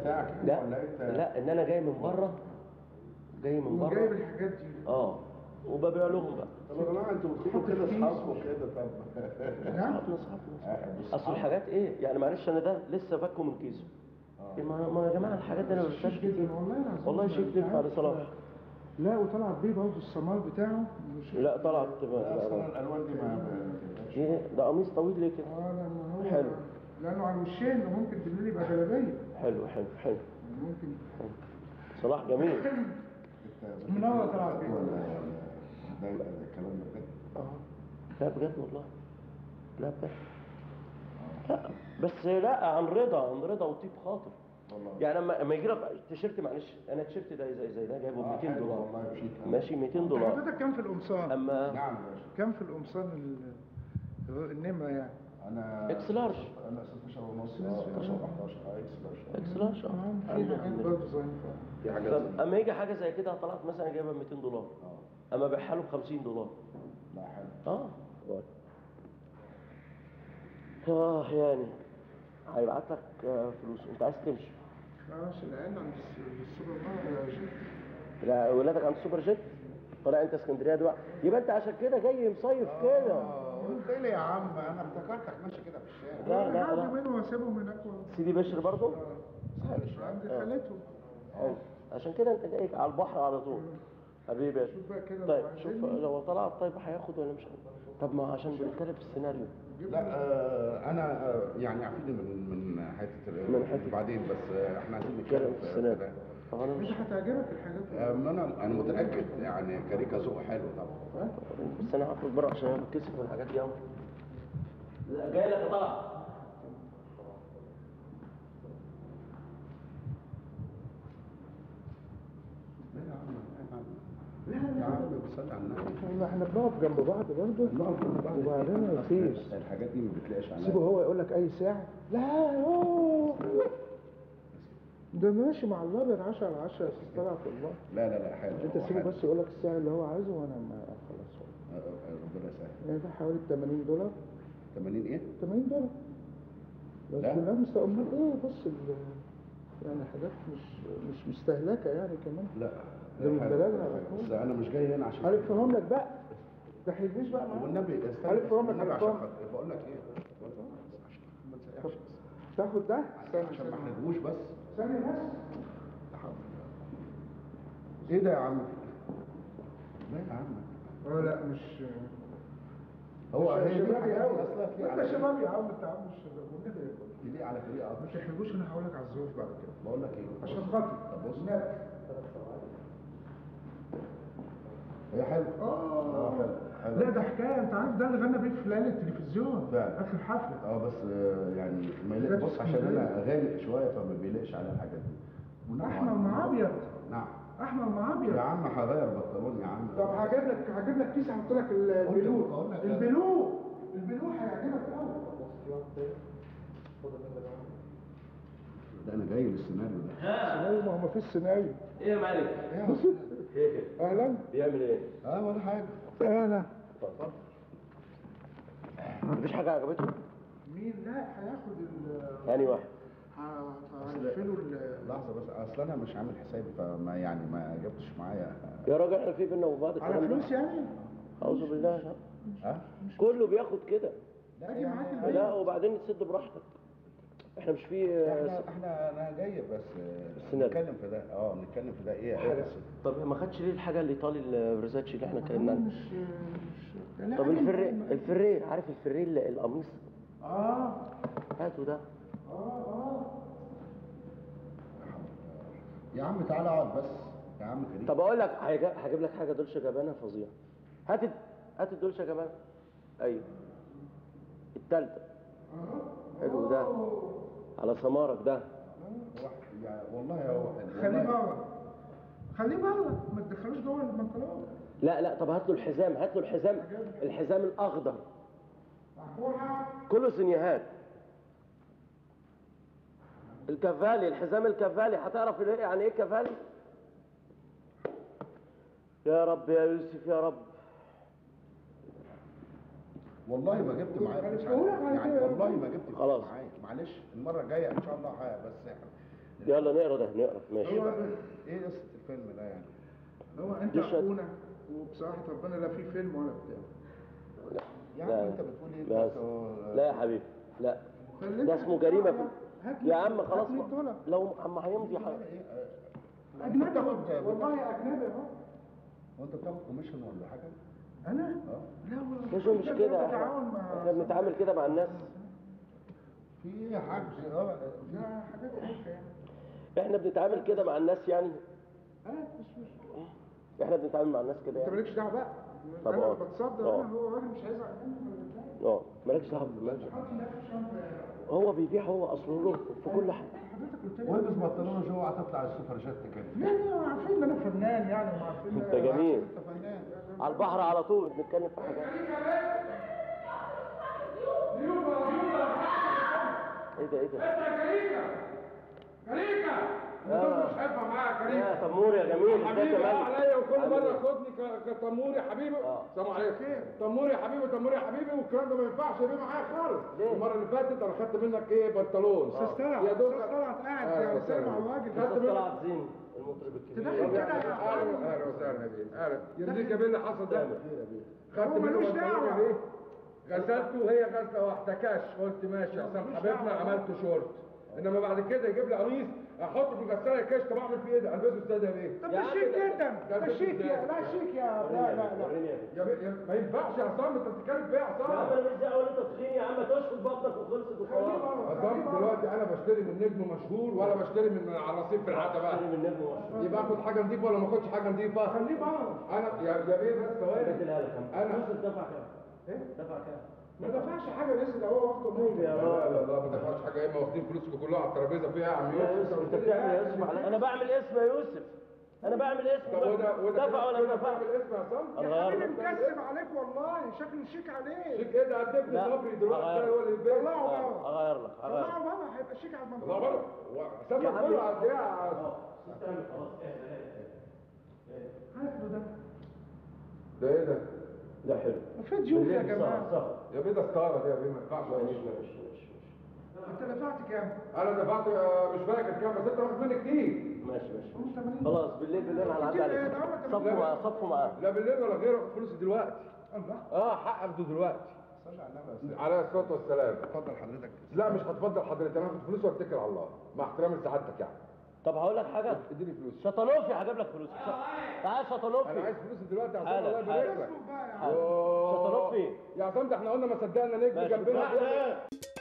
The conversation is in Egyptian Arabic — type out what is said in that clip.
بتاعك لا ولا انت لا ان انا جاي من بره جاي من بره وجايب الحاجات دي اه وببيع لهم بقى طب يا جماعه انتوا بتخرجوا كده اصحابكم كده طب نعم اصحابنا اصحابنا آه، اصل الحاجات ايه يعني معلش انا ده لسه فاكه من كيسه ما ما يا جماعه الحاجات دي انا ما بشتريش شيك كتير جدا والله العظيم والله شيك أنت تنفع عارف- لصلاح لا وطلع بيه برضه السمار بتاعه مش لا طلعت لا، اصلا الالوان دي ما ايه ده قميص طويل ليه كده اه لان هو حلو. لانه على الوشين ممكن بالليل يبقى جلابيه حلو حلو حلو ممكن صلاح جميل منور طلع بيه. ولا ده ده الكلام ده بجد اه لا بجد والله لا بجد لا بس لا عن رضا عن رضا وطيب خاطر والله يعني لما لما يجي لك تيشيرت معلش انا التيشيرت ده زي زي ده جايبه ب آه، 200 حلو دولار والله وشيك. ماشي 200 دولار حضرتك كام في القمصان؟ اما نعم يا باشا كام في القمصان ال- النمره يعني؟ انا اكس لارج انا 16 ونص 16 11 اه اكس لارج اكس لارج اه اه في حاجات برضه ظريفه دي حاجه طب اما يجي حاجه زي كده طلعت مثلا جايبها ب 200 دولار اه اما ابيعها له ب 50 دولار لا حلو اه اه يعني هيبعت لك آه، فلوس انت عايز تمشي خلاص العين عند الس- السوبر ماركت لا ولادك عند السوبر جيت طالع انت اسكندريه دلوقتي يبقى انت عشان كده جاي مصيف كده قلت لي يا عم انا افتكرتك ماشي كده في الشارع لا لا حد لا منهم واسيبهم هناك و- سيدي بشر برضه عند خالته حلو. عشان كده انت جاي على البحر على طول حبيبي يا شوف بقى كده طيب لو شوف عايزيني. لو طلع طيب هياخد ولا مش هياخد طب ما عشان بنتكلم في السيناريو لا آه انا آه يعني عارفين من من حته ال- من حتة. بعدين بس آه احنا عايزين نتكلم نتكلم في في السيناريو كده. طب انا مش مش هتعجبك الحاجات دي آه، ما انا انا متاكد يعني كاريكا ذوق حلو طبعا بس انا هخرج بره عشان انا بتكسف من الحاجات دي قوي لا جاي لك يا طلع لا يا عم لا يا عم يا عم بصلي على النبي احنا احنا بنقف جنب بعض برضه نقف جنب بعض وبعدين كده. مفيش. الحاجات دي ما بتلاقيش عليها سيبه هو يقول لك اي ساعه لا يوه. ده ماشي مع الابيض 10 على 10 يا استاذ طلعت والله لا لا لا حلو انت هو سيبه حلو. بس يقول لك السعر اللي هو عايزه وانا ما خلاص آه، آه، ربنا يسهل يعني ده حوالي 80 دولار 80 ايه؟ 80 دولار بس لا. لا مستقبل ايه بص ال- يعني حاجات مش مش مستهلكه يعني كمان لا ده من حلو. بلدنا على طول. بس انا مش جاي هنا عشان عارف فهم لك بقى ده هيجيش بقى معاك والنبي استنى عارف فهم لك والنبي على عشان فهم. خاطر- بقول لك ايه عشان ما تسيحش بس. تاخد ده استنى عشان ما ثانية. احرجوش بس ثانية بس ايه ده يا عم لا يا عم اه لا مش هو مش هي دي شبابي حاجات قوي اصلا تليق انت على شباب يا عم انت عم الشباب والنبي يا ابني. تليق على فريق ما اكتر تحرجوش انا هقول لك على الظروف بعد كده بقول لك ايه عشان خاطر طب بص النبي. هي حلو اه حلو حلو لا ده حكايه انت عارف ده اللي غنى بيه في ليله التلفزيون فعلا. اخر حفله اه بس آه، يعني ما يليق لابس بص عشان اسكندرية. انا غالي شويه فما بيليقش على الحاجات دي ونعم احمر على- مع ابيض نعم احمر مع ابيض يا عم هغير بنطلون يا عم طب هجيب لك هجيب لك كيس احط لك ال- البلو بقول لك- البلو البلو هيعجبك قوي ده انا جاي للسيناريو ده سيناريو ما هو مفيش سيناريو ايه يا معلم ايه اهلا بيعمل ايه اه ولا حاجه اهلا مفيش حاجه عجبته مين لا هياخد ال ثاني واحد هنقفله ال لحظه بس اصل انا مش عامل حسابي فما يعني ما جبتش معايا يا راجل احنا في بينا وبعض على الكلام ده فلوس يعني اعوذ بالله لا. ها كله بياخد كده اجي معاك يعني البيت لا وبعدين تسد براحتك احنا مش في احنا احنا انا جاي بس آه، السيناريو. نتكلم في ده اه نتكلم في ده ايه حاجه ايه طب ما خدش ليه الحاجه الايطالي الفيرزاتشي اللي احنا اتكلمنا عنها مش مش لا، طب أنا- الفري الفري عارف الفري ال- القميص اه هاته ده اه اه يا عم تعالى اقعد بس يا عم كريم طب اقول لك هيجا- هجيب لك حاجه دولشة جابانا فظيعه هات ال- هات الدولشة جابانا ايوه التالتة حلو ده على سمارك ده واحد يعني والله يا واحد خليه والله. بره خليه بره ما تدخلوش جوه البنطلون لا لا طب هات له الحزام هات له الحزام الحزام الاخضر معقولها كله سنيهات الكفالي الحزام الكفالي هتعرف ايه- يعني ايه كفالي يا رب يا يوسف يا رب والله ما جبت معايا فلوس بقول لك على- على يعني كده. والله ما جبت فلوس خلاص. معايا معلش المره الجايه ان شاء الله ح- بس يلا نقرا ده نقرا ماشي هو ايه قصه الفيلم ده يعني؟ هو انت دي شهادة. اخونا وبصراحه ربنا لا في فيلم ولا بتاع يا لا. عم انت بتقول ايه لا بس هو- لا يا حبيبي لا خلينا ده اسمه جريمه في هات يا لي- عم خلاص هات لي ما- الدولار. لو اما هيمضي ح- ايه آه، اجنبي انت بتاخد والله اجنبي اهو وانت بتاخد كوميشن ولا حاجه؟ انا اه لا والله يا جو مش ده كده بتعاون احنا مع احنا بنتعامل كده مع الناس في ايه يا حاج اه في لا حاجات عارفه يعني احنا بنتعامل كده مع الناس يعني اه مش مش احنا بنتعامل مع الناس كده انت يعني مالكش دعوه بقى طب انا اه. بتصدر اه. انا هو راجل مش هيزعل مني ولا بتاع. اه مالكش دعوه مالكش حط هناك في شنطه يعني. هو بيبيع هو اصله له في كل حاجه حضرتك قلت لي والبس بنطلون جو هتطلع السوبر جيت كده يعني عارفين ان انا فنان يعني وعارفين انت جميل انت فنان على البحر على طول بنتكلم في حاجات ايه ده ايه ده كريكا آه. مش هينفع معايا كريكا يا تمور يا جميل ازيك حبيبي يا بقى مالك عليا وكل عامل مره ايه؟ ياخدني ك- كتمور يا حبيبي آه. السلام عليكم تمور يا حبيبي تمور يا حبيبي والكلام ده ما ينفعش يبقى معايا خالص ليه؟ المره اللي فاتت انا خدت منك ايه بنطلون استاذ طلعت يا دوب استاذ طلعت قاعد أهلا يا وسهلا. سامع الراجل خدت استاذ منك طلعت زين المطرب الكبير تدخل كده يا اهلا اهلا وسهلا يا بيه اهلا يرضيك يا بيه اللي حصل ده خدت هو منه ملوش بنطلون دعوة. يا بيه غسلته وهي غسله واحده كاش قلت ماشي عشان حبيبنا عملت شورت انما بعد كده يجيب لي قميص احطه في الغساله كاش طب اعمل فيه ايه ده البسه استاذ يا بيه طب يا ده عم شيك ده- جدا ده ده شيك يا ازاي؟ لا شيك يا لا لا لا وريني يا بيه. يا بيه يا- ما ينفعش يا عصام انت بتتكلم فيها يا يا عم عصام انا مش دعوه انت تخين يا عم تشفط بطنك وخلصت وخلاص عصام دلوقتي انا بشتري من نجم مشهور ولا بشتري من على الرصيف في العتبه اشتري من نجم واشرب يبقى اخد حاجه نظيفه ولا ما اخدش حاجه نظيفه خليه بقى انا يا يا بيه بس ثواني اديتها لك أنا- يوسف دفع كام؟ ايه دفع كام؟ ما دفعش حاجه بس ده هو واخده مني يا لا راجل لا لا ما دفعتش حاجه يا اما واخدين فلوسكم كلها على الترابيزه فيها يا عم يا يوسف انت بتعمل يا يوسف على- انا بعمل اسم يا يوسف انا بعمل اسم طب وده وده دفع ولا كده ما دفعش بتعمل اسم يا عصام يا هغير حبيبي لك مكسب عليك والله شكله شيك عليك شيك ايه ده قدم لي لا. صبري دلوقتي هغير. ده هو اللي يلبس طلعه آه، بقى هغير لك هغير طلعه بقى هيبقى شيك على لا المنطقه بره سافر يا عم. كله على الدقيقه يا عصام. استنى خلاص هات له ده ده ايه ده؟ ده حلو في ضيوف يا بالليل جماعه سهر سهر يا بيه ده ستاره دي يا بيه ما ينفعش ماشي ماشي ماشي انت دفعت كام؟ انا دفعت آه، مش فاكر كام بس انت واخد مني كتير ماشي ماشي هم 80 خلاص بالليل بالليل هنعدي كتير ايه عليك ده عمرك صفوا معاه صفوا معاه لا بالليل ولا غيره اخد فلوسي دلوقتي الله اه حق اخده دلوقتي صلي على النبي يا أستاذ. عليه الصلاه والسلام اتفضل حضرتك لا مش هتفضل حضرتك انا هاخد فلوسي واتكل على الله مع احترامي لسعادتك يعني طب هقول لك حاجه اديني فلوسي شطنوفي هجيب لك فلوس تعال انا شطنوفي عايز فلوسي دلوقتي يا عصام حالا، الله يبارك حالا. لك بقى يا عم حالا. يوه. شطنوفي يا عصام ده احنا قلنا ما صدقنا نجم ماشي جنبنا براحتك.